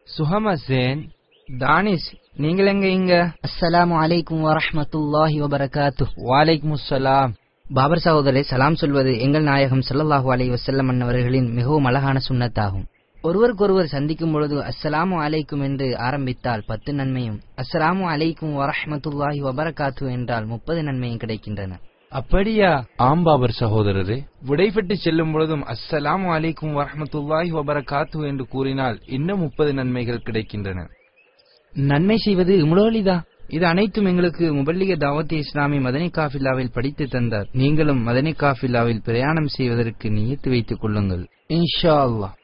சுஹமா சேன் தானிஷ் நீங்கள் எங்க இங்க அஸ்ஸலாமு அலைக்கும் வரஹ்மத்துல்லாஹி வபரகாத்து வாலைக்கும் அஸ்ஸலாம் பாபர் சகோதரரை சலாம் சொல்வது எங்கள் நாயகம் ஸல்லல்லாஹு அலைஹி வஸல்லம் அன்னவர்களின் மிகவும் அழகான சுன்னத்தாகும் ஒருவருக்கொருவர் சந்திக்கும் பொழுது அஸ்ஸலாமு அலைக்கும் என்று ஆரம்பித்தால் பத்து நன்மையும் அஸ்ஸலாமு அலைக்கும் வரஹ்மத்துல்லாஹி வபரகாத்து என்றால் முப்பது நன்மையும் கிடைக்கின்றன அப்படியா ஆம் பாபர் சகோதரரே விடைபெற்று செல்லும் பொழுதும் அஸ்ஸலாமு அலைக்கும் வரஹ்மத்துல்லாஹி வபரகாத்து என்று கூறினால் இன்னும் முப்பது நன்மைகள் கிடைக்கின்றன நன்மை செய்வது இமுலோலிதா இது அனைத்தும் எங்களுக்கு முபல்லிக தாவத்தி இஸ்லாமி மதனி காஃபில்லாவில் படித்து தந்தார் நீங்களும் மதனி காஃபில்லாவில் பிரயாணம் செய்வதற்கு நியத்து வைத்துக் கொள்ளுங்கள் இன்ஷா அல்லாஹ்